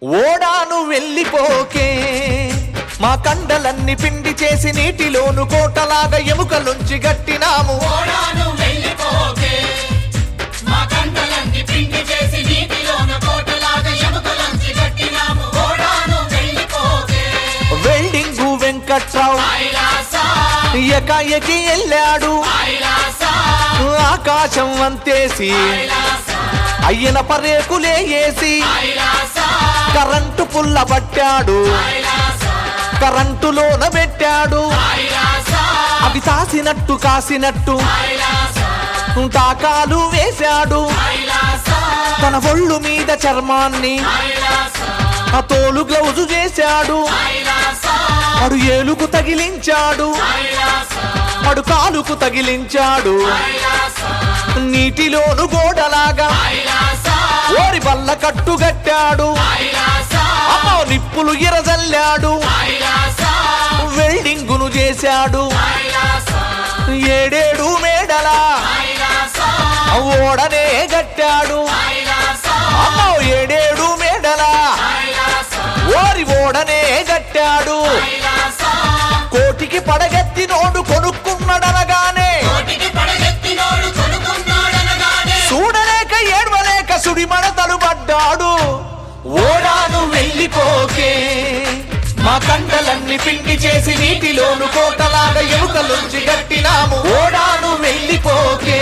ఓడాను వెళ్ళిపోకే మా కండలన్ని పిండి చేసి నీటిలోను కోటలాగా ఎముకలుంచి గట్టినాము ఓడాను వెళ్ళిపోకే మా కంటలన్నీ పిండి చేసి నీటిలోన కోటలాగా ఎముకలంచి కట్టినాము ఓడాను వెళ్ళిపోకే వెల్డింగు వెంకట్రావు ఐలాసా ఎకాయకి వెళ్ళాడు ఐలాసా ఆకాశం వంతేసి ఐలాసా అయ్యన పరేకులే వేసి ఐలాసా కరెంటు పుల్ల పట్టాడు ఐలాసా కరెంటులోన పెట్టాడు ఐలాసా అవి తాసినట్టు కాసినట్టు ఐలాసా టాకాలు వేశాడు ఐలాసా తన ఒళ్ళు మీద చర్మాన్ని ఐలాసా ఆ తోలు గ్లౌజు చేశాడు ఐలాసా అడు ఏలుకు తగిలించాడు ఐలాసా అడు కాలుకు తగిలించాడు ఐలాసా నీటిలోను గోడలాగా ఐలాసా ఓరి బల్ల కట్టుగట్టాడు ఐలాసా అమ్మో నిప్పులు ఎరజల్లాడు ఐలాసా వెల్డింగును చేశాడు ఐలాసా ఏడేడు మేడలా ఐలాసా ఓడనే గట్టాడు ఐలాసా అమ్మో ఏడేడు మేడలా ఐలాసా ఓరి ఓడనే గట్టాడు ఐలాసా కోటికి పడగెత్తి నోడు కొనుక్కున్నాడనగానే కోటికి పడగెత్తినోడు కొనుక్కున్నాడనగానే చూడలేక ఏడవలేక సుడిమడతలు పడ్డాడు ఓడాను వెళ్ళిపోకే మా కండలన్ని పిండి చేసి నీటిలోను కోటలాగా ఎముకలుంచి గట్టినాము ఓడాను వెళ్ళిపోకే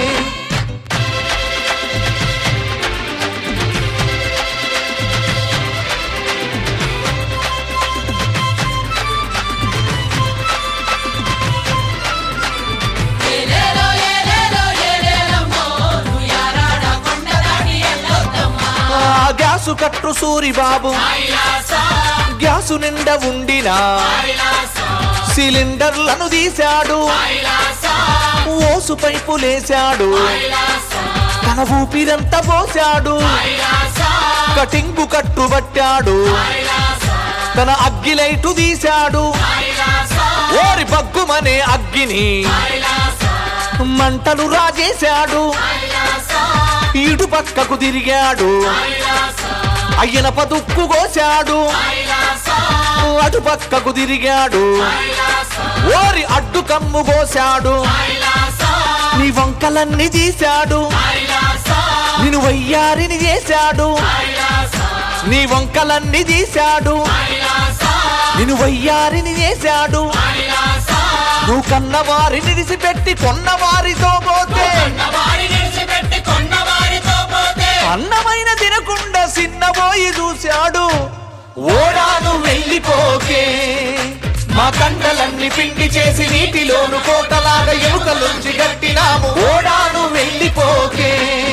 ఏలేలో ఏలేలో ఏలేలమ్మో నుయారాడ కొండ దాటి ఎల్లొద్దమ్మా ఆ గ్యాసు కట్టు సూరిబాబు ఐలాసా గ్యాసు నిండా ఉండిన ఐలాసా సిలిండర్లను తీశాడు ఐలాసా ఓసు పైపులేశాడు ఐలాసా తన ఊపిరంతా పోశాడు ఐలాసా కటింగు కట్టుబట్టాడు ఐలాసా తన అగ్గిలైటు తీశాడు ఐలాసా ఓరి బగ్గుమనే అగ్గిని ఐలాసా మంటలు రాజేశాడు ఐలాసా ఇటు పక్కకు తిరిగాడు ఐలాసా అయ్యన పదుక్కు కోశాడు ఐలాసా అటు పక్కకు తిరిగాడు ఐలాసా ఓరి అడ్డు కమ్ము కోశాడు ఐలాసా నీ వంకలన్నీ తీశాడు ఐలాసా నిన్ను వయ్యారిని చేశాడు ఐలాసా నీ వంకలన్నీ తీశాడు ఐలాసా నిన్ను వయ్యారిని చేశాడు ఐలాసా నువ్వు కన్నవారిని విడిచిపెట్టి కొన్నవారితో పోతే కొన్నవారి నిలిచిపెట్టి కొన్నవారితో పోతే అన్నమైన తినకుండా సిన్నబోయి చూశాడు ఓడాను వెళ్ళిపోకే మా కండలన్ని పిండి చేసి నీటిలోను కోటలాగా ఎముకలుంచి గట్టినాము ఓడాను వెళ్ళిపోకే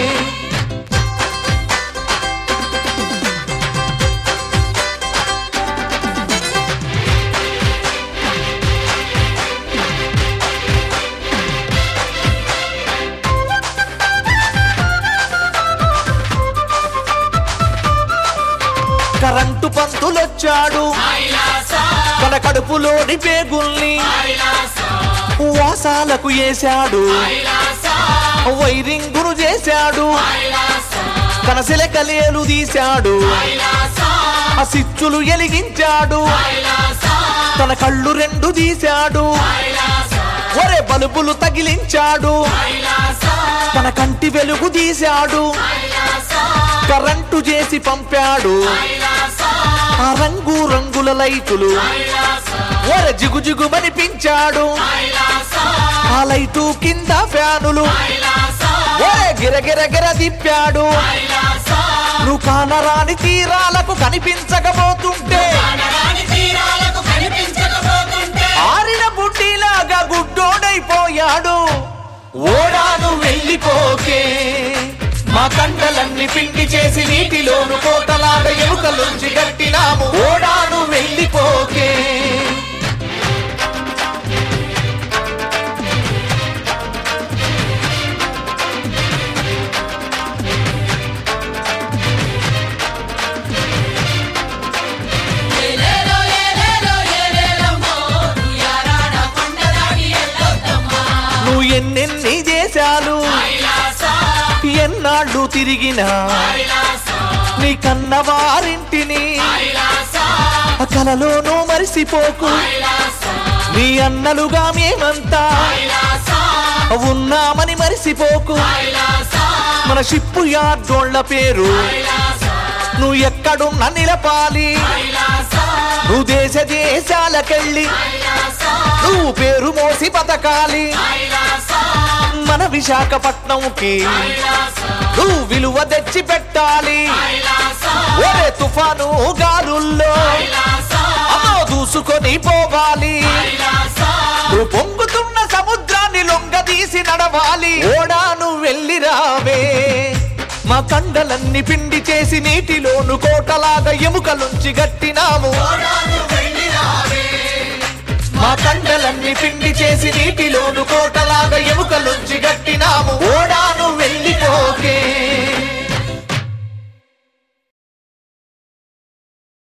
కరెంటు పంతులొచ్చాడు ఐలాసా తన కడుపులోని పేగుల్ని ఐలాసా వాసాలకు వేశాడు ఐలాసా వైరింగును చేశాడు ఐలాసా తన సిలకలేలు తీశాడు ఐలాసా ఆ సిచ్చులు ఎలిగించాడు ఐలాసా తన కళ్ళు రెండు తీశాడు ఐలాసా ఒరే బలుబులు తగిలించాడు ఐలాసా తన కంటి వెలుగు తీశాడు ఐలాసా కరెంటు చేసి పంపాడు ఐలాసా ఆ రంగు రంగుల లైటులు ఐలాసా ఒరే జిగు జిగుమనిపించాడు ఐలాసా ఆ లైటు కింద ఫ్యానులు ఐలాసా ఒరే గిరగిర గిర తిప్పాడు ఐలాసా నువ్వు కానరాని తీరాలకు కనిపించకపోతుంటే కనరాని తీరాలకు కనిపించకపోతుంటే ఆరిన బుడ్డిలాగా గుడ్డోడైపోయాడు ఓడాను వెళ్ళిపోకే మా కండలన్ని పిండి చేసి నీటిలోను కోటలాగా ఎముకలుంచి గట్టినాము ఓడాను వెళ్ళిపోకే ఏలేలో ఏలేలో ఏలేలమ్మో నుయారాడ కొండ దాటి ఎల్లొద్దమ్మా నువ్వు ఎన్నెన్ని చేశాలు ఐలాసా ఎన్నాళ్ళు తిరిగినా ఐలాసా నీ కన్నవారింటిని కైలాస కలలోనూ మరిసిపోకు కైలాస నీ అన్నలుగా మేమంతా కైలాస ఉన్నామని మరిసిపోకు కైలాస మన షిప్పు యార్డోళ్ల పేరు కైలాస నువ్వు ఎక్కడున్నా నిలపాలి కైలాస నువ్వు దేశ దేశాలకెళ్ళి కైలాస నువ్వు పేరు మోసి బతకాలి కైలాస మన విశాఖపట్నంకి కైలాస నువ్వు విలువ తెచ్చి పెట్టాలి కైలాస ఒరే తుఫాను గాలుల్లో కైలాస అమ్మో దూసుకొని పోవాలి కైలాస నువ్వు పొంగుతున్న సముద్రాన్ని లొంగదీసి నడవాలి ఓడాను వెళ్ళి రావే మా కండలన్నీ పిండి చేసి నీటిలోను కోటలాగా ఎముకలుంచి గట్టినాము ఓడాను వెళ్ళి రావే మా కండలన్నీ పిండి చేసి నీటిలోను కోటలాగా ఎముకలుంచి గట్టినాము ఓడాను వెళ్ళిపో